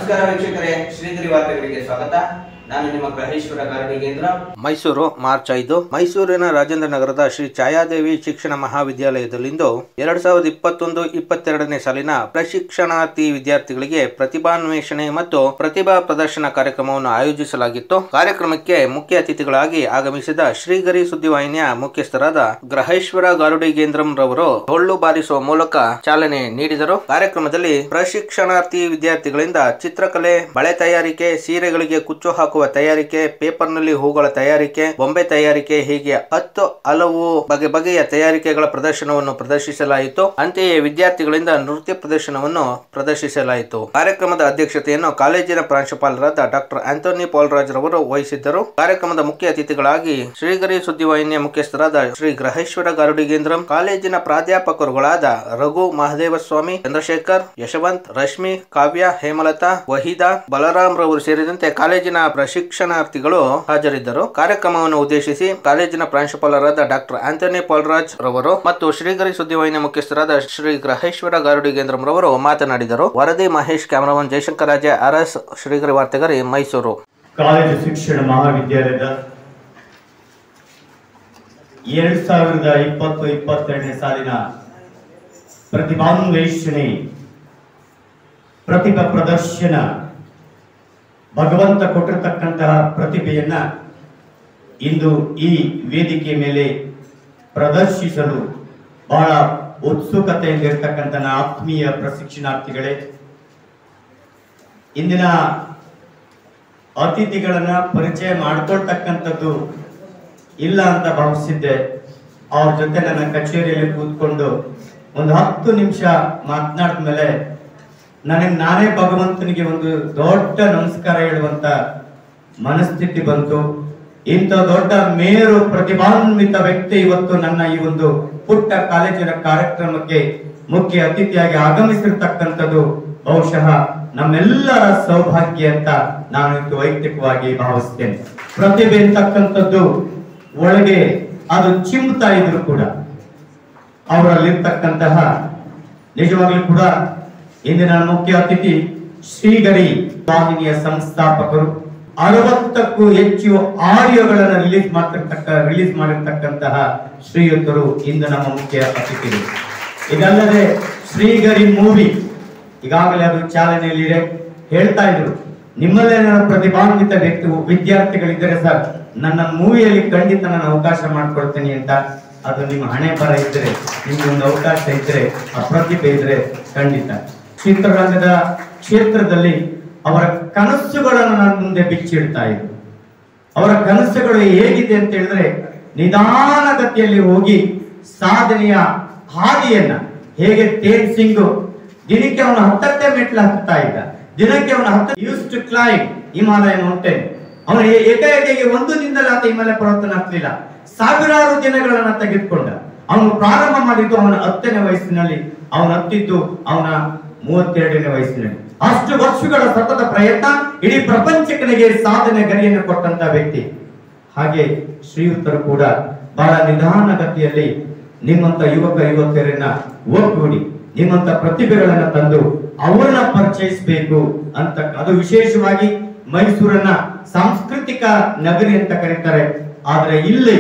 ನಮಸ್ಕಾರ ವೀಕ್ಷಕರೇ ಶ್ರೀಗಿರಿ ವಾರ್ತೆಗಳಿಗೆ ಸ್ವಾಗತ ನಾನು ನಿಮ್ಮ ಗ್ರಹೇಶ್ವರ ಗಾರಡಿಗೇಂದ್ರ ಮೈಸೂರು ಮಾರ್ಚ್ ಐದು ಮೈಸೂರಿನ ರಾಜೇಂದ್ರ ನಗರದ ಶ್ರೀ ಛಾಯಾದೇವಿ ಶಿಕ್ಷಣ ಮಹಾವಿದ್ಯಾಲಯದಲ್ಲಿಂದು ಎರಡ್ ಸಾವಿರದ ಇಪ್ಪತ್ತೊಂದು ಇಪ್ಪತ್ತೆರಡನೇ ಸಾಲಿನ ಪ್ರಶಿಕ್ಷಣಾರ್ಥಿ ವಿದ್ಯಾರ್ಥಿಗಳಿಗೆ ಪ್ರತಿಭಾನ್ವೇಷಣೆ ಮತ್ತು ಪ್ರತಿಭಾ ಪ್ರದರ್ಶನ ಕಾರ್ಯಕ್ರಮವನ್ನು ಆಯೋಜಿಸಲಾಗಿತ್ತು ಕಾರ್ಯಕ್ರಮಕ್ಕೆ ಮುಖ್ಯ ಅತಿಥಿಗಳಾಗಿ ಆಗಮಿಸಿದ ಶ್ರೀಗರಿ ಸುದ್ದಿವಾಹಿನಿಯ ಮುಖ್ಯಸ್ಥರಾದ ಗ್ರಹೇಶ್ವರ ಗಾರುಡಿಗೇಂದ್ರಂ ರವರು ಡೊಳ್ಳು ಬಾರಿಸುವ ಮೂಲಕ ಚಾಲನೆ ನೀಡಿದರು ಕಾರ್ಯಕ್ರಮದಲ್ಲಿ ಪ್ರಶಿಕ್ಷಣಾರ್ಥಿ ವಿದ್ಯಾರ್ಥಿಗಳಿಂದ ಚಿತ್ರಕಲೆ ಬಳೆ ತಯಾರಿಕೆ ಸೀರೆಗಳಿಗೆ ಕುಚ್ಚು ಹಾಕುವ ತಯಾರಿಕೆ ಪೇಪರ್ನಲ್ಲಿ ಹೂಗಳ ತಯಾರಿಕೆ ಬೊಂಬೆ ತಯಾರಿಕೆ ಹೀಗೆ ಹತ್ತು ಹಲವು ಬಗೆ ಬಗೆಯ ತಯಾರಿಕೆಗಳ ಪ್ರದರ್ಶನವನ್ನು ಪ್ರದರ್ಶಿಸಲಾಯಿತು ಅಂತೆಯೇ ವಿದ್ಯಾರ್ಥಿಗಳಿಂದ ನೃತ್ಯ ಪ್ರದರ್ಶನವನ್ನು ಪ್ರದರ್ಶಿಸಲಾಯಿತು ಕಾರ್ಯಕ್ರಮದ ಅಧ್ಯಕ್ಷತೆಯನ್ನು ಕಾಲೇಜಿನ ಪ್ರಾಂಶುಪಾಲರಾದ ಡಾಕ್ಟರ್ ಆಂಟೋನಿ ಪಾಲ್ರಾಜ್ ರವರು ವಹಿಸಿದ್ದರು ಕಾರ್ಯಕ್ರಮದ ಮುಖ್ಯ ಅತಿಥಿಗಳಾಗಿ ಶ್ರೀಗರಿ ಸುದ್ದಿವಾಹಿನಿಯ ಮುಖ್ಯಸ್ಥರಾದ ಶ್ರೀ ಗ್ರಹೇಶ್ವರ ಗಾರುಡಿಗೇಂದ್ರಂ ಕಾಲೇಜಿನ ಪ್ರಾಧ್ಯಾಪಕರುಗಳಾದ ರಘು ಮಹದೇವಸ್ವಾಮಿ ಚಂದ್ರಶೇಖರ್ ಯಶವಂತ್ ರಶ್ಮಿ ಕಾವ್ಯ ಹೇಮಲತಾ ವಹೀದಾ ಬಲರಾಮ್ ರವರು ಸೇರಿದಂತೆ ಕಾಲೇಜಿನ ಪ್ರಶಿಕ್ಷಣಾರ್ಥಿಗಳು ಹಾಜರಿದ್ದರು ಕಾರ್ಯಕ್ರಮವನ್ನು ಉದ್ದೇಶಿಸಿ ಕಾಲೇಜಿನ ಪ್ರಾಂಶುಪಾಲರಾದ ಡಾಕ್ಟರ್ ಆಂಟನಿ ಪಾಲ್ರಾಜ್ ರವರು ಮತ್ತು ಶ್ರೀಗರಿ ಸುದ್ದಿವಾಹಿನಿಯ ಮುಖ್ಯಸ್ಥರಾದ ಶ್ರೀ ಗ್ರಹೇಶ್ವರ ಗಾರುಡಿಗೇಂದ್ರಂ ರವರು ಮಾತನಾಡಿದರು ವರದಿ ಮಹೇಶ್ ಕ್ಯಾಮರಾಮನ್ ಜಯಶಂಕರ್ ರಾಜೆ ಆರ್ಎಸ್ ಶ್ರೀಗರಿ ವಾರ್ತೆಗರಿ ಮೈಸೂರು ಕಾಲೇಜು ಶಿಕ್ಷಣ ಮಹಾವಿದ್ಯಾಲಯದ ಎರಡ್ ಸಾವಿರದ ಇಪ್ಪತ್ತು ಇಪ್ಪತ್ತೆರಡನೇ ಸಾಲಿನ ಪ್ರತಿಭಾನ್ವೇಷಣೆ ಪ್ರತಿಭಾ ಪ್ರದರ್ಶನ ಭಗವಂತ ಕೊಟ್ಟಿರತಕ್ಕಂತಹ ಪ್ರತಿಭೆಯನ್ನ ಇಂದು ಈ ವೇದಿಕೆ ಮೇಲೆ ಪ್ರದರ್ಶಿಸಲು ಬಹಳ ಉತ್ಸುಕತೆಯಿಂದಿರ್ತಕ್ಕಂಥ ನನ್ನ ಆತ್ಮೀಯ ಪ್ರಶಿಕ್ಷಣಾರ್ಥಿಗಳೇ ಇಂದಿನ ಅತಿಥಿಗಳನ್ನ ಪರಿಚಯ ಮಾಡ್ಕೊಳ್ತಕ್ಕಂಥದ್ದು ಇಲ್ಲ ಅಂತ ಭಾವಿಸಿದ್ದೆ ಅವ್ರ ಜೊತೆ ನನ್ನ ಕಚೇರಿಯಲ್ಲಿ ಕೂತ್ಕೊಂಡು ಒಂದು ಹತ್ತು ನಿಮಿಷ ಮಾತನಾಡಿದ್ಮೇಲೆ ನನಗೆ ನಾನೇ ಭಗವಂತನಿಗೆ ಒಂದು ದೊಡ್ಡ ನಮಸ್ಕಾರ ಹೇಳುವಂತ ಮನಸ್ಥಿತಿ ಬಂತು ಇಂಥ ದೊಡ್ಡ ಮೇರು ಪ್ರತಿಭಾನ್ವಿತ ವ್ಯಕ್ತಿ ಇವತ್ತು ನನ್ನ ಈ ಒಂದು ಪುಟ್ಟ ಕಾಲೇಜಿನ ಕಾರ್ಯಕ್ರಮಕ್ಕೆ ಮುಖ್ಯ ಅತಿಥಿಯಾಗಿ ಆಗಮಿಸಿರ್ತಕ್ಕಂಥದ್ದು ಬಹುಶಃ ನಮ್ಮೆಲ್ಲರ ಸೌಭಾಗ್ಯ ಅಂತ ನಾನು ಇದು ವೈಯಕ್ತಿಕವಾಗಿ ಭಾವಿಸ್ತೇನೆ ಪ್ರತಿಭೆ ಅಂತಕ್ಕಂಥದ್ದು ಒಳಗೆ ಅದು ಚಿಮ್ತಾ ಇದ್ರು ಕೂಡ ಅವರಲ್ಲಿರ್ತಕ್ಕಂತಹ ನಿಜವಾಗ್ಲೂ ಕೂಡ ಇಂದಿನ ಮುಖ್ಯ ಅತಿಥಿ ಶ್ರೀಗರಿ ವಾಹಿನಿಯ ಸಂಸ್ಥಾಪಕರು ಅರವತ್ತಕ್ಕೂ ಹೆಚ್ಚು ಆಡಿಯೋಗಳನ್ನು ರಿಲೀಸ್ ಮಾಡ್ತಿರ್ತಕ್ಕ ರಿಲೀಸ್ ಮಾಡಿರ್ತಕ್ಕಂತಹ ಶ್ರೀಯುತರು ಇಂದು ನಮ್ಮ ಮುಖ್ಯ ಅತಿಥಿಗಳು ಇದಲ್ಲದೆ ಶ್ರೀಗರಿ ಮೂವಿ ಈಗಾಗಲೇ ಅದು ಚಾಲನೆಯಲ್ಲಿದೆ ಹೇಳ್ತಾ ಇದ್ರು ನಿಮ್ಮಲ್ಲೇನಾದ್ರು ಪ್ರತಿಭಾನ್ವಿತ ವ್ಯಕ್ತಿ ವಿದ್ಯಾರ್ಥಿಗಳಿದ್ದರೆ ಸರ್ ನನ್ನ ಮೂವಿಯಲ್ಲಿ ಖಂಡಿತ ನಾನು ಅವಕಾಶ ಮಾಡ್ಕೊಳ್ತೀನಿ ಅಂತ ಅದು ನಿಮ್ಮ ಹಣೆ ಬರ ಇದ್ರೆ ನಿಮ್ಗೆ ಒಂದು ಅವಕಾಶ ಇದ್ರೆ ಆ ಪ್ರತಿಭೆ ಇದ್ರೆ ಖಂಡಿತ ಚಿತ್ರರಂಗದ ಕ್ಷೇತ್ರದಲ್ಲಿ ಅವರ ಕನಸುಗಳನ್ನು ನನ್ನ ಮುಂದೆ ಬಿಚ್ಚಿಡ್ತಾ ಇದ್ರು ಅವರ ಕನಸುಗಳು ಹೇಗಿದೆ ಅಂತ ಹೇಳಿದ್ರೆ ನಿಧಾನಗತಿಯಲ್ಲಿ ಹೋಗಿ ಸಾಧನೆಯ ಹಾದಿಯನ್ನ ಹೇಗೆ ತೇಜ್ ಸಿಂಗ್ ದಿನಕ್ಕೆ ಅವನು ಹತ್ತತ್ತೆ ಮೆಟ್ಲು ಹತ್ತುತ್ತಾ ಇದ್ದ ದಿನಕ್ಕೆ ಅವನು ಹತ್ತ use to climb Himalaya mountain ಅವನು ಏ- ಏಕಾಏಕಿಗೆ ಒಂದು ದಿನದಲ್ಲಿ ಆತ ಹಿಮಾಲಯ ಪರ್ವತನ ಹತ್ತಲಿಲ್ಲ ಸಾವಿರಾರು ದಿನಗಳನ್ನ ತೆಗೆದುಕೊಂಡ ಅವನು ಪ್ರಾರಂಭ ಮಾಡಿದ್ದು ಅವನ ಹತ್ತನೇ ವಯಸ್ಸಿನಲ್ಲಿ ಅವನು ಹತ್ತಿದ್ದು ಅವನ ಮೂವತ್ತೆರಡನೇ ವಯಸ್ಸಿನಲ್ಲಿ ಅಷ್ಟು ವರ್ಷಗಳ ಸತತ ಪ್ರಯತ್ನ ಇಡೀ ಪ್ರಪಂಚಕ್ಕೆ ಸಾಧನೆ ಗರಿಯನ್ನು ಕೊಟ್ಟಂತ ವ್ಯಕ್ತಿ ಹಾಗೆ ಶ್ರೀಯುತರು ಕೂಡ ಬಹಳ ನಿಧಾನಗತಿಯಲ್ಲಿ ನಿಮ್ಮಂತ ಯುವಕ ಯುವತಿಯರನ್ನ ಒಗ್ಗೂಡಿ ನಿಮ್ಮಂತ ಪ್ರತಿಭೆಗಳನ್ನ ತಂದು ಅವರನ್ನ ಪರಿಚಯಿಸಬೇಕು ಅಂತ ಅದು ವಿಶೇಷವಾಗಿ ಮೈಸೂರನ್ನ ಸಾಂಸ್ಕೃತಿಕ ನಗರಿ ಅಂತ ಕರೀತಾರೆ ಆದ್ರೆ ಇಲ್ಲಿ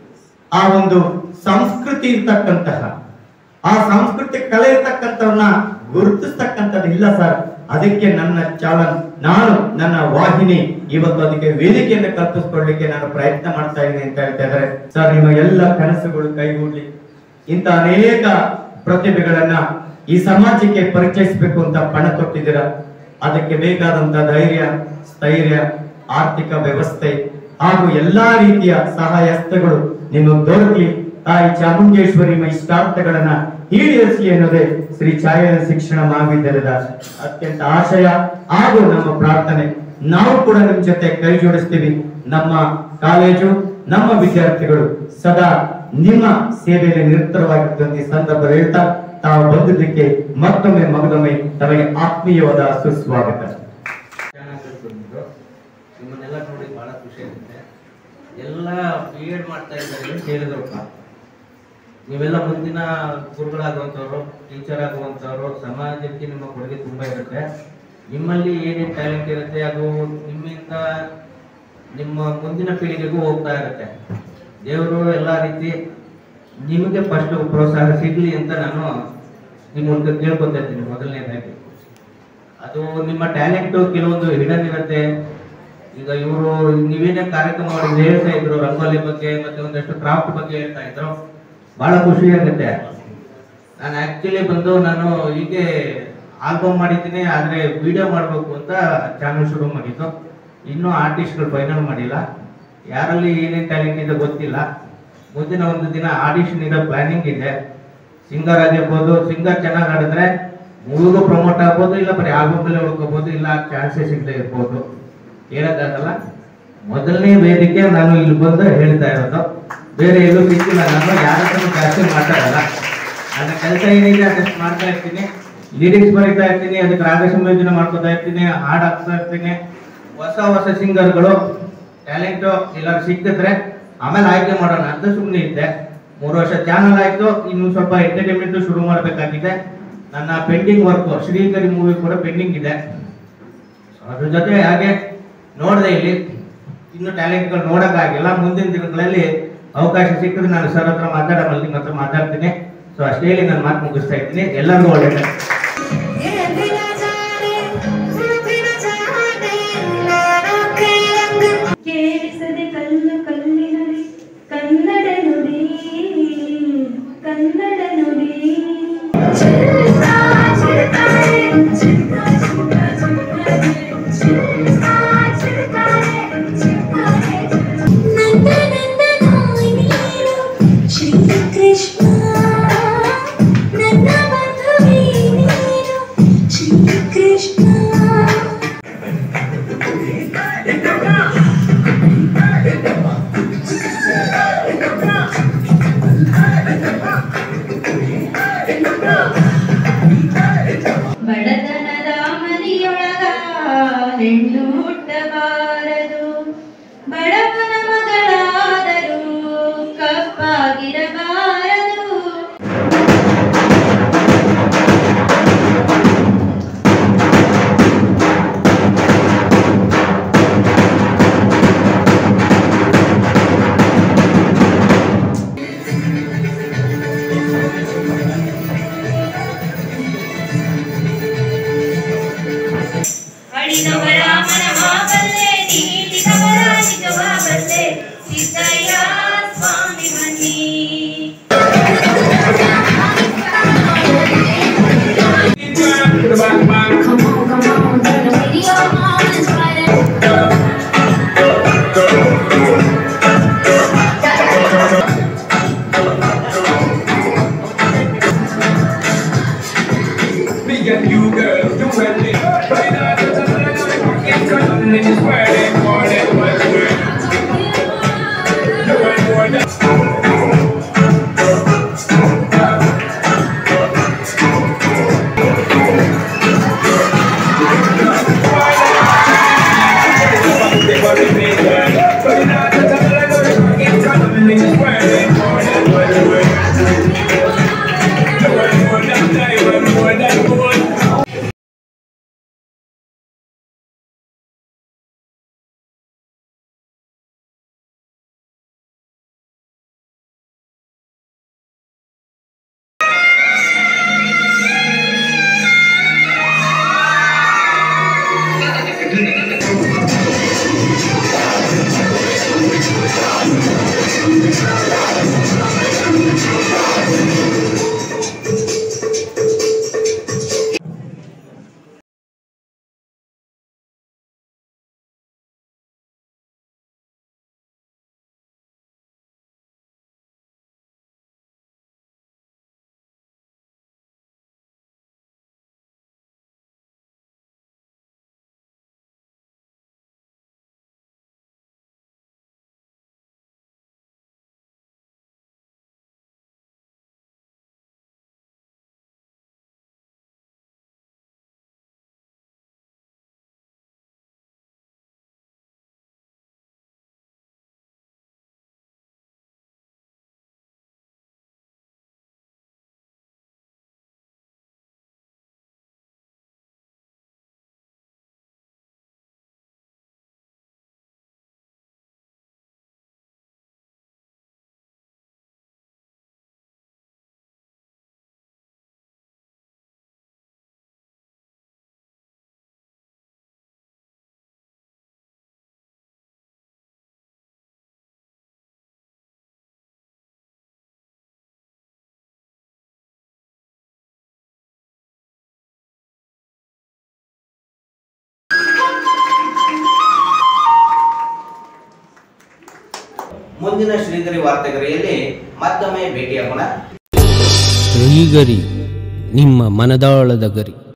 ಆ ಒಂದು ಸಂಸ್ಕೃತಿ ಇರ್ತಕ್ಕಂತಹ ಆ ಸಾಂಸ್ಕೃತಿಕ ಕಲೆ ಇರ್ತಕ್ಕಂಥವ್ರನ್ನ ಗುರುತಿಸ್ತಕ್ಕಂಥದ್ದು ಇಲ್ಲ ಸರ್ ಅದಕ್ಕೆ ನನ್ನ ಚಾಲನ್ ನಾನು ನನ್ನ ವಾಹಿನಿ ಇವತ್ತು ಅದಕ್ಕೆ ವೇದಿಕೆಯನ್ನು ಕಲ್ಪಿಸ್ಕೊಳ್ಳಿಕ್ಕೆ ನಾನು ಪ್ರಯತ್ನ ಮಾಡ್ತಾ ಇದ್ದೀನಿ ಅಂತ ಹೇಳ್ತಾ ಇದ್ದಾರೆ ಸರ್ ನಿಮ್ಮ ಎಲ್ಲ ಕನಸುಗಳು ಕೈಗೂಡ್ಲಿ ಇಂಥ ಅನೇಕ ಪ್ರತಿಭೆಗಳನ್ನ ಈ ಸಮಾಜಕ್ಕೆ ಪರಿಚಯಿಸಬೇಕು ಅಂತ ಪಣ ತೊಟ್ಟಿದ್ದೀರಾ ಅದಕ್ಕೆ ಬೇಕಾದಂತ ಧೈರ್ಯ ಸ್ಥೈರ್ಯ ಆರ್ಥಿಕ ವ್ಯವಸ್ಥೆ ಹಾಗೂ ಎಲ್ಲಾ ರೀತಿಯ ಸಹಾಯಸ್ತಗಳು ನಿಮಗೆ ದೊರಕಲಿ ತಾಯಿ ಚಾಮುಂಡೇಶ್ವರಿ ನಿಮ್ಮ ಇಷ್ಟಾರ್ಥಗಳನ್ನ ಈಡೇರಿಸಲಿ ಅನ್ನೋದೇ ಶ್ರೀ ಛಾಯಾ ಶಿಕ್ಷಣ ಮಹಾವಿದ್ಯಾಲಯದ ಅತ್ಯಂತ ಆಶಯ ಹಾಗೂ ನಮ್ಮ ಪ್ರಾರ್ಥನೆ ನಾವು ಕೂಡ ನಿಮ್ ಜೊತೆ ಕೈ ಜೋಡಿಸ್ತೀವಿ ನಮ್ಮ ಕಾಲೇಜು ನಮ್ಮ ವಿದ್ಯಾರ್ಥಿಗಳು ಸದಾ ನಿಮ್ಮ ಸೇವೆಯಲ್ಲಿ ನಿರತರವಾಗಿರುವಂತ ಈ ಸಂದರ್ಭ ಹೇಳ್ತಾ ತಾವು ಬಂದಿದ್ದಕ್ಕೆ ಮತ್ತೊಮ್ಮೆ ಮಗದೊಮ್ಮೆ ತಮಗೆ ಆತ್ಮೀಯವಾದ ಸುಸ್ವಾಗತ ಚೆನ್ನಾಗಿ ಬಂದಿದ್ರು ನಿಮ್ಮನ್ನೆಲ್ಲ ನೋಡಿ ಬಹಳ ಖುಷಿ ಆಗುತ್ತೆ ಎಲ್ಲ ಬಿ ಎಡ್ ಮಾಡ್ತಾ ಇದ್ದಾರೆ ಅಂತ ಹೇಳಿದ್ರಪ್ಪ ನೀವೆಲ್ಲ ಮುಂದಿನ ಗುರುಗಳಾಗುವಂಥವ್ರು ಟೀಚರ್ ಆಗುವಂಥವ್ರು ಸಮಾಜಕ್ಕೆ ನಿಮ್ಮ ಕೊಡುಗೆ ತುಂಬ ಇರುತ್ತೆ ನಿಮ್ಮಲ್ಲಿ ಏನೇನು ಟ್ಯಾಲೆಂಟ್ ಇರುತ್ತೆ ಅದು ನಿಮ್ಮಿಂದ ನಿಮ್ಮ ಮುಂದಿನ ಪೀಳಿಗೆಗೂ ಹೋಗ್ತಾ ಇರುತ್ತೆ ದೇವರು ಎಲ್ಲ ರೀತಿ ನಿಮಗೆ ಫಸ್ಟ್ ಪ್ರೋತ್ಸಾಹ ಸಿಗಲಿ ಅಂತ ನಾನು ನಿಮ್ಮ ಮೂಲಕ ಕೇಳ್ಕೊತಾ ಇದ್ದೀನಿ ಮೊದಲನೇದಾಗಿ ಅದು ನಿಮ್ಮ ಟ್ಯಾಲೆಂಟು ಕೆಲವೊಂದು ಹಿಡನ್ ಇರುತ್ತೆ ಈಗ ಇವರು ನೀವೇನೇ ಕಾರ್ಯಕ್ರಮ ಮಾಡಿದ್ರೆ ಹೇಳ್ತಾ ಇದ್ರು ರಂಗೋಲಿ ಬಗ್ಗೆ ಮತ್ತೆ ಒಂದಷ್ಟು ಕ್ರಾಫ್ಟ್ ಬಗ್ಗೆ ಹೇಳ್ತಾ ಇದ್ರು ಬಹಳ ಖುಷಿ ಆಗುತ್ತೆ ನಾನು ಆಕ್ಚುಲಿ ಬಂದು ನಾನು ಹೀಗೆ ಆಲ್ಬಮ್ ಮಾಡಿದ್ದೀನಿ ಆದ್ರೆ ವಿಡಿಯೋ ಮಾಡಬೇಕು ಅಂತ ಚಾನಲ್ ಶುರು ಮಾಡಿದ್ದು ಇನ್ನೂ ಆರ್ಟಿಸ್ಟ್ಗಳು ಫೈನಲ್ ಮಾಡಿಲ್ಲ ಯಾರಲ್ಲಿ ಏನೇನು ಟ್ಯಾಲೆಂಟ್ ಇದೆ ಗೊತ್ತಿಲ್ಲ ಮುಂದಿನ ಒಂದು ದಿನ ಆಡಿಷನ್ ಇರೋ ಪ್ಲಾನಿಂಗ್ ಇದೆ ಸಿಂಗರ್ ಆಗಿರ್ಬೋದು ಸಿಂಗರ್ ಚೆನ್ನಾಗಿ ಆಡಿದ್ರೆ ಮೂವಿಗೂ ಪ್ರಮೋಟ್ ಆಗ್ಬೋದು ಇಲ್ಲ ಬರೀ ಆಲ್ಬಮ್ ಮೇಲೆ ಉಳ್ಕೋಬಹುದು ಇಲ್ಲ ಚಾನ್ಸಸ್ ಇಲ್ಲದೆ ಇರ್ಬೋದು ಹೇಳಕ್ಕಾಗಲ್ಲ ಮೊದಲನೇ ವೇದಿಕೆ ನಾನು ಇಲ್ಲಿ ಬಂದು ಹೇಳ್ತಾ ಇರೋದು ಬೇರೆ ಎಲ್ಲೂ ಸಿಕ್ಕಿಲ್ಲ ನಾನು ಯಾರ ಹತ್ರನೂ ಜಾಸ್ತಿ ಮಾತಾಡಲ್ಲ ನನ್ನ ಕೆಲಸ ಏನಿದೆ ಅದಷ್ಟು ಮಾಡ್ತಾ ಇರ್ತೀನಿ ಲಿರಿಕ್ಸ್ ಬರೀತಾ ಇರ್ತೀನಿ ಅದಕ್ಕೆ ರಾಗ ಸಂಯೋಜನೆ ಮಾಡ್ಕೊತಾ ಇರ್ತೀನಿ ಹಾಡ್ ಹಾಕ್ತಾ ಇರ್ತೀನಿ ಹೊಸ ಹೊಸ ಸಿಂಗರ್ಗಳು ಟ್ಯಾಲೆಂಟು ಎಲ್ಲರೂ ಸಿಕ್ಕಿದ್ರೆ ಆಮೇಲೆ ಆಯ್ಕೆ ಮಾಡೋಣ ಅಂತ ಸುಮ್ಮನೆ ಇದ್ದೆ ಮೂರು ವರ್ಷ ಚಾನಲ್ ಆಯ್ತು ಇನ್ನು ಸ್ವಲ್ಪ ಎಂಟರ್ಟೈನ್ಮೆಂಟ್ ಶುರು ಮಾಡಬೇಕಾಗಿದೆ ನನ್ನ ಪೆಂಡಿಂಗ್ ವರ್ಕ್ ಶ್ರೀಕರಿ ಮೂವಿ ಕೂಡ ಪೆಂಡಿಂಗ್ ಇದೆ So, ಅದ್ರ ಜೊತೆ ಹಾಗೆ ನೋಡಿದೆ ಇಲ್ಲಿ ಇನ್ನು ಟ್ಯಾಲೆಂಟ್ಗಳು ನೋಡೋಕ್ಕಾಗಿಲ್ಲ ಮುಂದಿನ ದಿನಗಳಲ್ಲಿ ಅವಕಾಶ ಸಿಕ್ಕಿದ್ರೆ ನಾನು ಸರ್ ಹತ್ರ ಮಾತಾಡಬಲ್ಲ ನಿಮ್ಮ ಹತ್ರ ಮಾತಾಡ್ತೀನಿ ಸೊ ಅಷ್ಟೇ ಹೇಳಿ ನಾನು ಮಾತು ಮುಗಿಸ್ತಾ ಇದ್ದೀನಿ ಎಲ್ಲರಿಗೂ ಒಳ್ಳೆಯದು ಕೇಳಿಸದೆ ಕಲ್ಲು ಕಲ್ಲಿನಲ್ಲಿ ಕನ್ನಡ ನುಡಿ ಕನ್ನಡ ನುಡಿ ಶ್ರೀಕೃಷ್ಣ ನನ್ನ ಬಂಧುವೇ ನೀನು ಶ್ರೀಕೃಷ್ಣ ಬಡತನದ ಮನೆಯೊಳಗ ಹೆಣ್ಣು ಹುಟ್ಟಬಾರದು ಬಡವನ ಮಗಳಾದರೂ ಕಪ್ಪಾಗಿರಬಾರದು ಅಳಿದವರ ಮನವಾಗಲ್ಲೇ ನೀಡಿದವರ ನಿಜವಾಗಲ್ಲೇ ಸಿದ್ದಯ್ಯ ಸ್ವಾಮಿ ಬನ್ನಿ Me and you girls do it. Right now, it's coming in this world. ಮುಂದಿನ ಶ್ರೀಗರಿ ವಾರ್ತೆಗರಿಯಲ್ಲಿ ಮತ್ತೊಮ್ಮೆ ಭೇಟಿಯಾಗೋಣ ಶ್ರೀಗರಿ ನಿಮ್ಮ ಮನದಾಳದ ಗರಿ